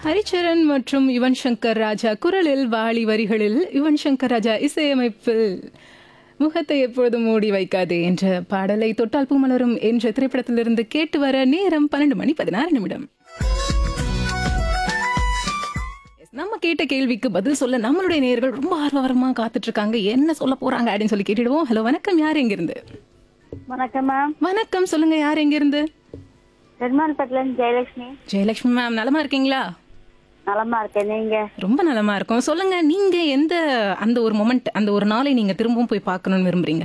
ஹரிச்சரன் மற்றும் யுவன் சங்கர் ராஜா குரலில் வாலி வரிகளில் யுவன் சங்கர் ராஜா இசையமைப்பில் முகத்தை எப்பொழுதும் மூடி வைக்காதே என்ற பாடலை தொட்டால் பூமலரும் என்ற திரைப்படத்திலிருந்து கேட்டு வர நேரம் பன்னெண்டு மணி பதினாறு நிமிடம் நம்ம கேட்ட கேள்விக்கு பதில் சொல்ல நம்மளுடைய நேயர்கள் ரொம்ப ஆர்வரமா காத்துட்டு இருக்காங்க என்ன சொல்ல போறாங்க அப்படின்னு சொல்லி கேட்டுடுவோம் ஹலோ வணக்கம் யார் எங்கிருந்து வணக்கம் மேம் வணக்கம் சொல்லுங்க யார் எங்கிருந்து பெருமாள்பட்டில இருந்து ஜெயலட்சுமி ஜெயலட்சுமி மேம் நலமா இருக்கீங்களா நலமா இருக்கேன் நீங்க ரொம்ப நலமா இருக்கும் சொல்லுங்க நீங்க எந்த அந்த ஒரு மொமெண்ட் அந்த ஒரு நாளை நீங்க திரும்பவும் போய் பார்க்கணும்னு விரும்புறீங்க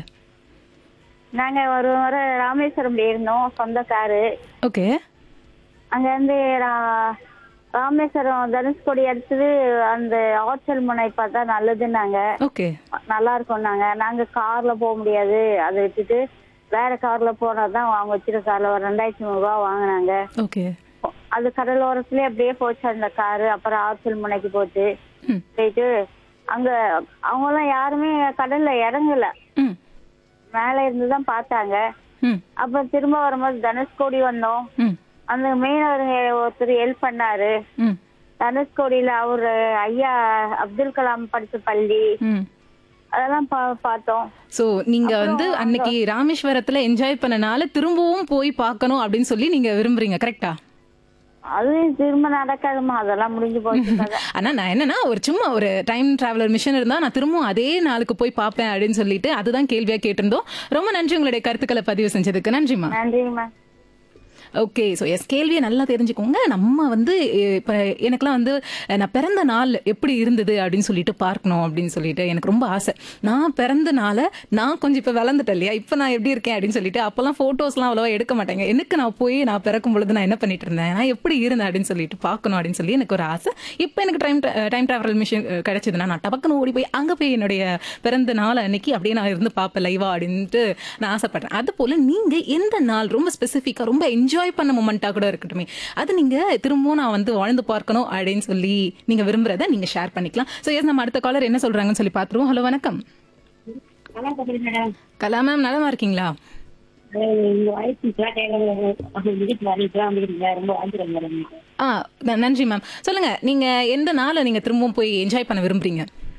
நாங்க ஒரு முறை ராமேஸ்வரம் இருந்தோம் சொந்த காரு ஓகே அங்க இருந்து ரா- ராமேஸ்வரம் தனுஷ்கோடி அடுத்தது அந்த ஆற்றல் முனை பார்த்தா நல்லதுன்னாங்க ஓகே நல்லா இருக்கும் நாங்க நாங்க கார்ல போக முடியாது அதை விட்டுட்டு வேற கார்ல போனாதான் அவங்க வச்சிருக்க கார்ல ஒரு ரெண்டாயிரத்தி நூறு ரூபா வாங்கினாங்க ஓகே அது கடலோரத்துலயே அப்படியே போச்சு அந்த காரு அப்புறம் ஆற்றல் முனைக்கு போச்சு ம் போயிட்டு அங்க அவங்க எல்லாம் யாருமே கடல்ல இறங்கல ம் மேல இருந்து தான் பார்த்தாங்க ம் அப்ப திரும்ப வரும்போது தனுஷ்கோடி வந்தோம் ம் அந்த மீனவருங்க ஒருத்தர் ஹெல்ப் பண்ணாரு ம் தனுஷ்கோடியில அவரு ஐயா அப்துல் கலாம் படிச்ச பள்ளி ம் அதெல்லாம் பா- பார்த்தோம் சோ நீங்க வந்து அன்னைக்கு ராமேஸ்வரத்துல என்ஜாய் பண்ணனால திரும்பவும் போய் பார்க்கணும் அப்படின்னு சொல்லி நீங்க விரும்புறீங்க கரெக்டா அது திரும்ப நடக்காதுமா அதெல்லாம் முடிஞ்சு போச்சு கதை. ஆனா நான் என்னன்னா ஒரு சும்மா ஒரு டைம் டிராவலர் மிஷன் இருந்தா நான் திரும்பவும் அதே நாளுக்கு போய் பார்ப்பேன் அப்படின்னு சொல்லிட்டு அதுதான் கேள்வியா கேட்டிருந்தோம் ரொம்ப நன்றி உங்களுடைய கருத்துக்களை பதிவு செஞ்சதுக்கு நன்றிமா நன்றிங்கம்மா ஓகே ஸோ எஸ் கேள்வியை நல்லா தெரிஞ்சுக்கோங்க நம்ம வந்து இப்போ எனக்குலாம் வந்து அஹ், நான் பிறந்த நாள் எப்படி இருந்தது அப்படின்னு சொல்லிட்டு பார்க்கணும் அப்படின்னு சொல்லிட்டு எனக்கு ரொம்ப ஆசை நான் பிறந்த நாளை நான் கொஞ்சம் இப்போ வளர்ந்துட்டேன் இல்லையா இப்போ நான் எப்படி இருக்கேன் அப்படின்னு சொல்லிட்டு அப்போல்லாம் ஃபோட்டோஸ்லாம் அவ்வளோவா எடுக்க மாட்டேங்க எனக்கு நான் போய் நான் பிறக்கும் பொழுது நான் என்ன பண்ணிட்டு இருந்தேன் நான் எப்படி இருந்தேன் அப்படின்னு சொல்லிட்டு பார்க்கணும் அப்படின்னு சொல்லி எனக்கு ஒரு ஆசை இப்போ எனக்கு டைம் டைம் டிராவல் மிஷின் கிடைச்சதுன்னா நான் டபக்குன்னு ஓடி போய் அங்கே போய் என்னுடைய பிறந்த நாள் அன்னைக்கு அப்படியே நான் இருந்து பார்ப்பேன் லைவா அப்படின்ட்டு நான் ஆசைப்படுறேன் அது போல நீங்க எந்த நாள் ரொம்ப ஸ்பெசிஃபிக்கா ரொம்ப என்ஜாய் பண்ண மொமெண்டா கூட இருக்கட்டுமே அது நீங்க திரும்பவும் நான் வந்து வாழ்ந்து பார்க்கணும் அப்படின்னு சொல்லி நீங்க விரும்புறத நீங்க ஷேர் பண்ணிக்கலாம் ஸோ எஸ் நம்ம அடுத்த காலர் என்ன சொல்றாங்கன்னு சொல்லி பார்த்துருவோம் ஹலோ வணக்கம் கலா மேம் நலமா இருக்கீங்களா ஆ ந- நன்றி மேம் சொல்லுங்க நீங்க எந்த நாளை நீங்க திரும்பவும் போய் என்ஜாய் பண்ண விரும்புறீங்க